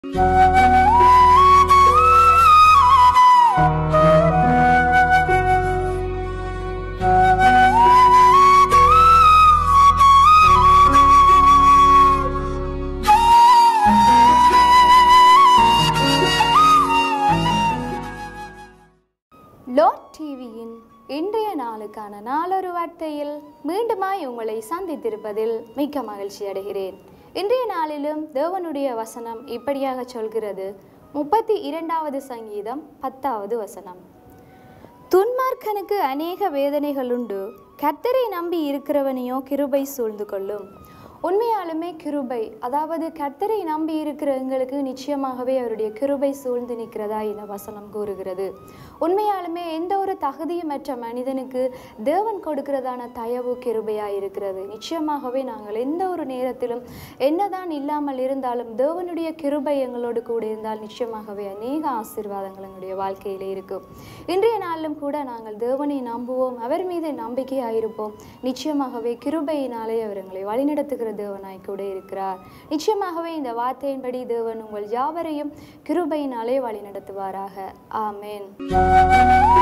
load டிவியின் இன்றைய நாளுக்கான நாளொரு வார்த்தையில் மீண்டுமாய் உங்களை சந்தித்திருப்பதில் மிக்க மகிழ்ச்சி அடைகிறேன் இன்றைய நாளிலும் தேவனுடைய வசனம் இப்படியாக சொல்கிறது முப்பத்தி இரண்டாவது சங்கீதம் பத்தாவது வசனம் துன்மார்க்கனுக்கு அநேக வேதனைகள் உண்டு கர்த்தரை நம்பி இருக்கிறவனையோ கிருபை சூழ்ந்து கொள்ளும் உண்மையாலுமே கிருபை அதாவது கர்த்தரை நம்பி இருக்கிற எங்களுக்கு நிச்சயமாகவே அவருடைய கிருபை சூழ்ந்து நிற்கிறதா இந்த வசனம் கூறுகிறது உண்மையாலுமே எந்த ஒரு தகுதியுமற்ற மனிதனுக்கு தேவன் கொடுக்கிறதான தயவு கிருபையாக இருக்கிறது நிச்சயமாகவே நாங்கள் எந்த ஒரு நேரத்திலும் என்னதான் இல்லாமல் இருந்தாலும் தேவனுடைய கிருபை எங்களோடு கூட இருந்தால் நிச்சயமாகவே அநேக ஆசீர்வாதங்கள் எங்களுடைய வாழ்க்கையிலே இருக்கும் இன்றைய நாளிலும் கூட நாங்கள் தேவனை நம்புவோம் அவர் மீது நம்பிக்கையாக இருப்போம் நிச்சயமாகவே கிருபையினாலே அவர் எங்களை வழிநடத்துகிற தேவனாய் கூட இருக்கிறார் நிச்சயமாகவே இந்த வார்த்தையின்படி தேவன் உங்கள் யாவரையும் கிருபையினாலே வழிநடத்துவாராக ஆமென்